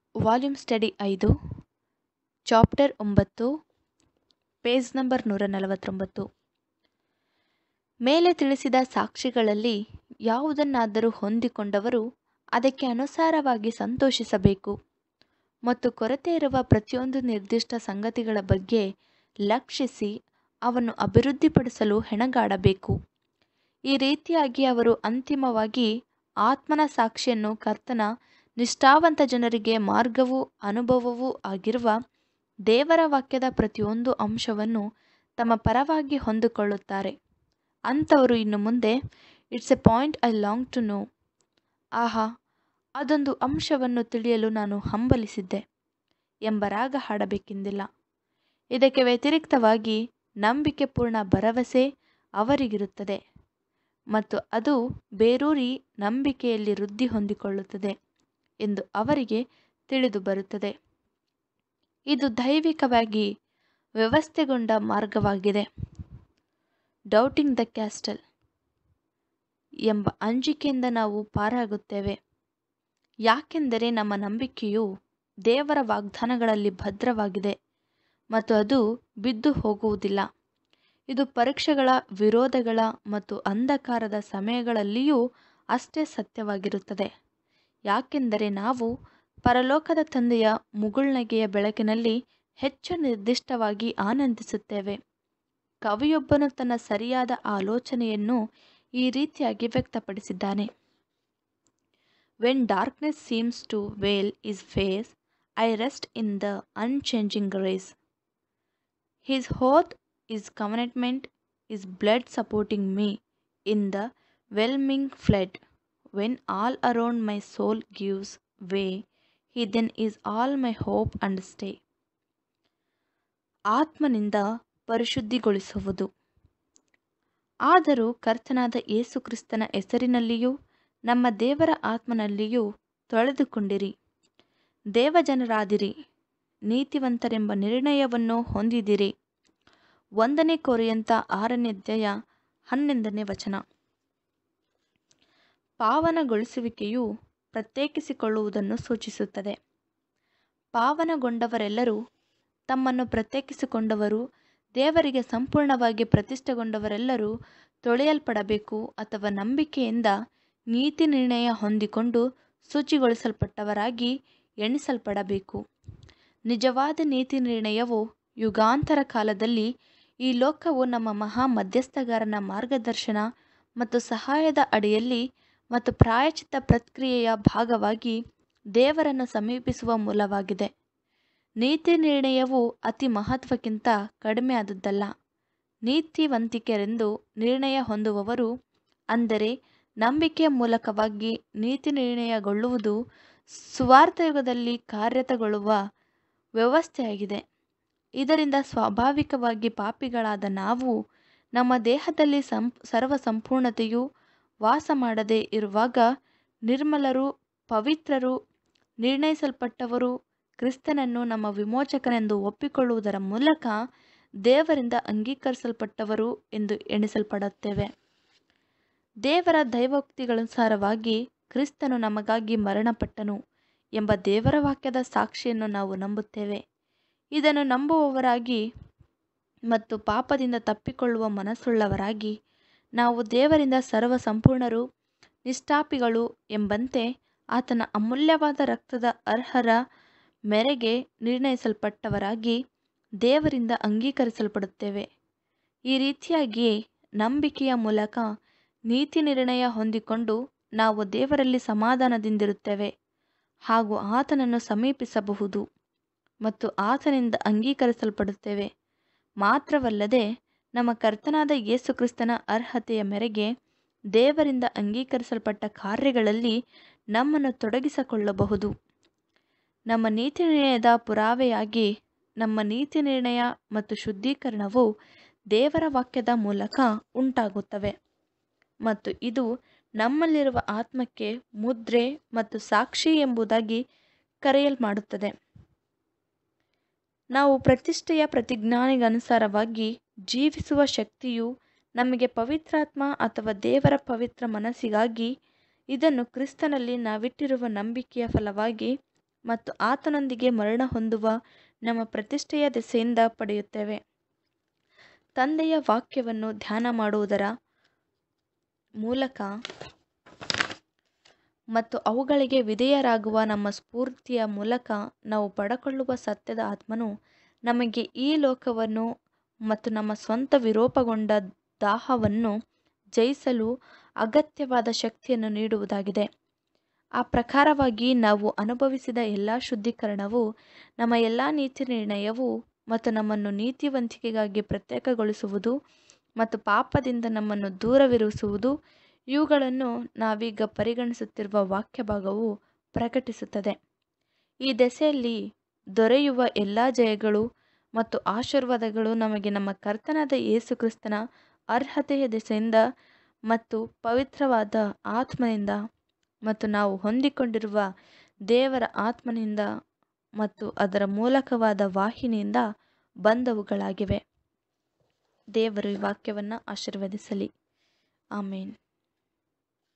volume study ಐದು chapter ಒಂಬತ್ತು page number ನೂರ ನಲವತ್ತೊಂಬತ್ತು ಮೇಲೆ ತಿಳಿಸಿದ ಸಾಕ್ಷಿಗಳಲ್ಲಿ ಯಾವುದನ್ನಾದರೂ ಹೊಂದಿಕೊಂಡವರು ಅದಕ್ಕೆ ಅನುಸಾರವಾಗಿ ಸಂತೋಷಿಸಬೇಕು ಮತ್ತು ಕೊರತೆ ಇರುವ ಪ್ರತಿಯೊಂದು ನಿರ್ದಿಷ್ಟ ಸಂಗತಿಗಳ ಬಗ್ಗೆ ಲಕ್ಷಿಸಿ ಅವನ್ನು ಅಭಿವೃದ್ಧಿಪಡಿಸಲು ಹೆಣಗಾಡಬೇಕು ಈ ರೀತಿಯಾಗಿ ಅವರು ಅಂತಿಮವಾಗಿ ಆತ್ಮನ ಸಾಕ್ಷಿಯನ್ನು ಕರ್ತನ ನಿಷ್ಠಾವಂತ ಜನರಿಗೆ ಮಾರ್ಗವೂ ಅನುಭವವೂ ಆಗಿರುವ ದೇವರ ವಾಕ್ಯದ ಪ್ರತಿಯೊಂದು ಅಂಶವನ್ನು ತಮ್ಮ ಪರವಾಗಿ ಹೊಂದಿಕೊಳ್ಳುತ್ತಾರೆ ಅಂಥವರು ಇನ್ನು ಮುಂದೆ it's a point I long to know ಆಹಾ ಅದೊಂದು ಅಂಶವನ್ನು ತಿಳಿಯಲು ನಾನು ಹಂಬಲಿಸಿದ್ದೆ ಎಂಬ ರಾಗ ಹಾಡಬೇಕೆಂದಿಲ್ಲ ಇದಕ್ಕೆ ವ್ಯತಿರಿಕ್ತವಾಗಿ ನಂಬಿಕೆಪೂರ್ಣ ಭರವಸೆ ಅವರಿಗಿರುತ್ತದೆ ಮತ್ತು ಅದು ಬೇರೂರಿ ನಂಬಿಕೆಯಲ್ಲಿ ವೃದ್ಧಿ ಹೊಂದಿಕೊಳ್ಳುತ್ತದೆ ಎಂದು ಅವರಿಗೆ ತಿಳಿದು ಬರುತ್ತದೆ ಇದು ದೈವಿಕವಾಗಿ ವ್ಯವಸ್ಥೆಗೊಂಡ ಮಾರ್ಗವಾಗಿದೆ ಡೌಟಿಂಗ್ ದ ಕ್ಯಾಸ್ಟಲ್ ಎಂಬ ಅಂಜಿಕೆಯಿಂದ ನಾವು ಪಾರಾಗುತ್ತೇವೆ ಯಾಕೆಂದರೆ ನಮ್ಮ ನಂಬಿಕೆಯು ದೇವರ ವಾಗ್ದಾನಗಳಲ್ಲಿ ಭದ್ರವಾಗಿದೆ ಮತ್ತು ಅದು ಬಿದ್ದು ಹೋಗುವುದಿಲ್ಲ ಇದು ಪರೀಕ್ಷೆಗಳ ವಿರೋಧಗಳ ಮತ್ತು ಅಂಧಕಾರದ ಸಮಯಗಳಲ್ಲಿಯೂ ಅಷ್ಟೇ ಸತ್ಯವಾಗಿರುತ್ತದೆ ಯಾಕೆಂದರೆ ನಾವು ಪರಲೋಕದ ತಂದೆಯ ಮುಗುಳ್ನಗೆಯ ಬೆಳಕಿನಲ್ಲಿ ಹೆಚ್ಚು ನಿರ್ದಿಷ್ಟವಾಗಿ ಆನಂದಿಸುತ್ತೇವೆ ಕವಿಯೊಬ್ಬನು ತನ್ನ ಸರಿಯಾದ ಆಲೋಚನೆಯನ್ನು ಈ ರೀತಿಯಾಗಿ ವ್ಯಕ್ತಪಡಿಸಿದ್ದಾನೆ when darkness seems to veil his face I rest in the unchanging grace his oath his commitment his blood supporting me in the whelming flood when all around my soul gives way he then is all my hope and stay ಆತ್ಮನಿಂದ ಪರಿಶುದ್ಧಿಗೊಳಿಸುವುದು ಆದರೂ ಕರ್ತನಾದ ಯೇಸು ಕ್ರಿಸ್ತನ ಹೆಸರಿನಲ್ಲಿಯೂ ನಮ್ಮ ದೇವರ ಆತ್ಮನಲ್ಲಿಯೂ ತೊಳೆದುಕೊಂಡಿರಿ ದೇವಜನರಾದಿರಿ ನೀತಿವಂತರೆಂಬ ನಿರ್ಣಯವನ್ನು ಹೊಂದಿದಿರಿ ಒಂದನೇ ಕೊರೆಯಂತ ಆರನೇ ಅಧ್ಯಾಯ ಹನ್ನೊಂದನೇ ವಚನ ಪಾವನಗೊಳಿಸುವಿಕೆಯು ಪ್ರತ್ಯೇಕಿಸಿಕೊಳ್ಳುವುದನ್ನು ಸೂಚಿಸುತ್ತದೆ ಪಾವನಗೊಂಡವರೆಲ್ಲರೂ ತಮ್ಮನ್ನು ಪ್ರತ್ಯೇಕಿಸಿಕೊಂಡವರು ದೇವರಿಗೆ ಸಂಪೂರ್ಣವಾಗಿ ಪ್ರತಿಷ್ಠೆಗೊಂಡವರೆಲ್ಲರೂ ತೊಳೆಯಲ್ಪಡಬೇಕು ಅಥವಾ ನಂಬಿಕೆಯಿಂದ ನೀತಿ ನಿರ್ಣಯ ಹೊಂದಿಕೊಂಡು ಶುಚಿಗೊಳಿಸಲ್ಪಟ್ಟವರಾಗಿ ಎಣಿಸಲ್ಪಡಬೇಕು ನಿಜವಾದ ನೀತಿ ನಿರ್ಣಯವು ಯುಗಾಂತರ ಕಾಲದಲ್ಲಿ ಈ ಲೋಕವು ನಮ್ಮ ಮಹಾ ಮಧ್ಯಸ್ಥಗಾರನ ಮಾರ್ಗದರ್ಶನ ಮತ್ತು ಸಹಾಯದ ಅಡಿಯಲ್ಲಿ ಮತ್ತು ಪ್ರಾಯಚಿತ್ತ ಪ್ರಕ್ರಿಯೆಯ ಭಾಗವಾಗಿ ದೇವರನ್ನು ಸಮೀಪಿಸುವ ಮೂಲವಾಗಿದೆ ನೀತಿ ನಿರ್ಣಯವು ಅತಿ ಮಹತ್ವಕ್ಕಿಂತ ಕಡಿಮೆ ಆದದ್ದಲ್ಲ ನೀತಿವಂತಿಕೆರೆಂದು ನಿರ್ಣಯ ಹೊಂದುವವರು ಅಂದರೆ ನಂಬಿಕೆಯ ಮೂಲಕವಾಗಿ ನೀತಿ ನಿರ್ಣಯಗೊಳ್ಳುವುದು ಸುವಾರ್ಥಯುಗದಲ್ಲಿ ಕಾರ್ಯತಗೊಳ್ಳುವ ವ್ಯವಸ್ಥೆಯಾಗಿದೆ ಇದರಿಂದ ಸ್ವಾಭಾವಿಕವಾಗಿ ಪಾಪಿಗಳಾದ ನಾವು ನಮ್ಮ ದೇಹದಲ್ಲಿ ಸಂ ಸರ್ವ ಸಂಪೂರ್ಣತೆಯು ವಾಸ ಮಾಡದೇ ಇರುವಾಗ ನಿರ್ಮಲರು ಪವಿತ್ರರು ನಿರ್ಣಯಿಸಲ್ಪಟ್ಟವರು ಕ್ರಿಸ್ತನನ್ನು ನಮ್ಮ ವಿಮೋಚಕನೆಂದು ಒಪ್ಪಿಕೊಳ್ಳುವುದರ ಮೂಲಕ ದೇವರಿಂದ ಅಂಗೀಕರಿಸಲ್ಪಟ್ಟವರು ಎಂದು ಎಣಿಸಲ್ಪಡುತ್ತೇವೆ ದೇವರ ದೈವೋಕ್ತಿಗಳನುಸಾರವಾಗಿ ಕ್ರಿಸ್ತನು ನಮಗಾಗಿ ಮರಣಪಟ್ಟನು ಎಂಬ ದೇವರ ವಾಕ್ಯದ ಸಾಕ್ಷಿಯನ್ನು ನಾವು ನಂಬುತ್ತೇವೆ ಇದನ್ನು ನಂಬುವವರಾಗಿ ಮತ್ತು ಪಾಪದಿಂದ ತಪ್ಪಿಕೊಳ್ಳುವ ಮನಸ್ಸುಳ್ಳವರಾಗಿ ನಾವು ದೇವರಿಂದ ಸರ್ವ ಸಂಪೂರ್ಣರು ನಿಷ್ಠಾಪಿಗಳು ಎಂಬಂತೆ ಆತನ ಅಮೂಲ್ಯವಾದ ರಕ್ತದ ಅರ್ಹರ ಮೇರೆಗೆ ನಿರ್ಣಯಿಸಲ್ಪಟ್ಟವರಾಗಿ ದೇವರಿಂದ ಅಂಗೀಕರಿಸಲ್ಪಡುತ್ತೇವೆ ಈ ರೀತಿಯಾಗಿ ನಂಬಿಕೆಯ ಮೂಲಕ ನೀತಿ ನಿರ್ಣಯ ಹೊಂದಿಕೊಂಡು ನಾವು ದೇವರಲ್ಲಿ ಸಮಾಧಾನದಿಂದಿರುತ್ತೇವೆ ಹಾಗೂ ಆತನನ್ನು ಸಮೀಪಿಸಬಹುದು ಮತ್ತು ಆತನಿಂದ ಅಂಗೀಕರಿಸಲ್ಪಡುತ್ತೇವೆ ಮಾತ್ರವಲ್ಲದೆ ನಮ್ಮ ಕರ್ತನಾದ ಯೇಸು ಕ್ರಿಸ್ತನ ಅರ್ಹತೆಯ ಮೇರೆಗೆ ದೇವರಿಂದ ಅಂಗೀಕರಿಸಲ್ಪಟ್ಟ ಕಾರ್ಯಗಳಲ್ಲಿ ನಮ್ಮನ್ನು ತೊಡಗಿಸಿಕೊಳ್ಳಬಹುದು ನಮ್ಮ ನೀತಿ ನಿರ್ಣಯದ ಪುರಾವೆಯಾಗಿ ನಮ್ಮ ನೀತಿ ನಿರ್ಣಯ ಮತ್ತು ಶುದ್ಧೀಕರಣವು ದೇವರ ವಾಕ್ಯದ ಮೂಲಕ ಉಂಟಾಗುತ್ತವೆ ಮತ್ತು ಇದು ನಮ್ಮಲ್ಲಿರುವ ಆತ್ಮಕ್ಕೆ ಮುದ್ರೆ ಮತ್ತು ಸಾಕ್ಷಿ ಎಂಬುದಾಗಿ ಕರೆಯಲ್ಮಾಡುತ್ತದೆ ನಾವು ಪ್ರತಿಷ್ಠೆಯ ಪ್ರತಿಜ್ಞಾನಿಗನುಸಾರವಾಗಿ ಜೀವಿಸುವ ಶಕ್ತಿಯು ನಮಗೆ ಪವಿತ್ರಾತ್ಮ ಅಥವಾ ದೇವರ ಪವಿತ್ರ ಮನಸ್ಸಿಗಾಗಿ ಇದನ್ನು ಕ್ರಿಸ್ತನಲ್ಲಿ ನಾವಿಟ್ಟಿರುವ ನಂಬಿಕೆಯ ಫಲವಾಗಿ ಮತ್ತು ಆತನೊಂದಿಗೆ ಮರಣ ಹೊಂದುವ ನಮ್ಮ ಪ್ರತಿಷ್ಠೆಯ ದೆಸೆಯಿಂದ ಪಡೆಯುತ್ತೇವೆ ತಂದೆಯ ವಾಕ್ಯವನ್ನು ಧ್ಯಾನ ಮಾಡುವುದರ ಮೂಲಕ ಮತ್ತು ಅವುಗಳಿಗೆ ವಿಧೇಯರಾಗುವ ನಮ್ಮ ಸ್ಫೂರ್ತಿಯ ಮೂಲಕ ನಾವು ಪಡಕೊಳ್ಳುವ ಸತ್ಯದ ಆತ್ಮನು ನಮಗೆ ಈ ಲೋಕವನ್ನು ಮತ್ತು ನಮ್ಮ ಸ್ವಂತ ವಿರೂಪಗೊಂಡ ದಾಹವನ್ನು ಜಯಿಸಲು ಅಗತ್ಯವಾದ ಶಕ್ತಿಯನ್ನು ನೀಡುವುದಾಗಿದೆ ಆ ಪ್ರಕಾರವಾಗಿ ನಾವು ಅನುಭವಿಸಿದ ಎಲ್ಲ ಶುದ್ಧೀಕರಣವು ನಮ್ಮ ಎಲ್ಲ ನೀತಿ ನಿರ್ಣಯವು ಮತ್ತು ನಮ್ಮನ್ನು ನೀತಿವಂತಿಕೆಗಾಗಿ ಪ್ರತ್ಯೇಕಗೊಳಿಸುವುದು ಮತ್ತು ಪಾಪದಿಂದ ನಮ್ಮನ್ನು ದೂರವಿರಿಸುವುದು ಇವುಗಳನ್ನು ನಾವೀಗ ಪರಿಗಣಿಸುತ್ತಿರುವ ವಾಕ್ಯ ಭಾಗವು ಪ್ರಕಟಿಸುತ್ತದೆ ಈ ದೆಸೆಯಲ್ಲಿ ದೊರೆಯುವ ಎಲ್ಲ ಜಯಗಳು ಮತ್ತು ಆಶೀರ್ವಾದಗಳು ನಮಗೆ ನಮ್ಮ ಕರ್ತನಾದ ಯೇಸು ಕ್ರಿಸ್ತನ ಅರ್ಹತೆಯ ದೆಸೆಯಿಂದ ಮತ್ತು ಪವಿತ್ರವಾದ ಆತ್ಮನಿಂದ ಮತ್ತು ನಾವು ಹೊಂದಿಕೊಂಡಿರುವ ದೇವರ ಆತ್ಮನಿಂದ ಮತ್ತು ಅದರ ಮೂಲಕವಾದ ವಾಹಿನಿಯಿಂದ ಬಂದವುಗಳಾಗಿವೆ ದೇವರು ಈ ವಾಕ್ಯವನ್ನು ಆಶೀರ್ವದಿಸಲಿ ಆಮೇನ್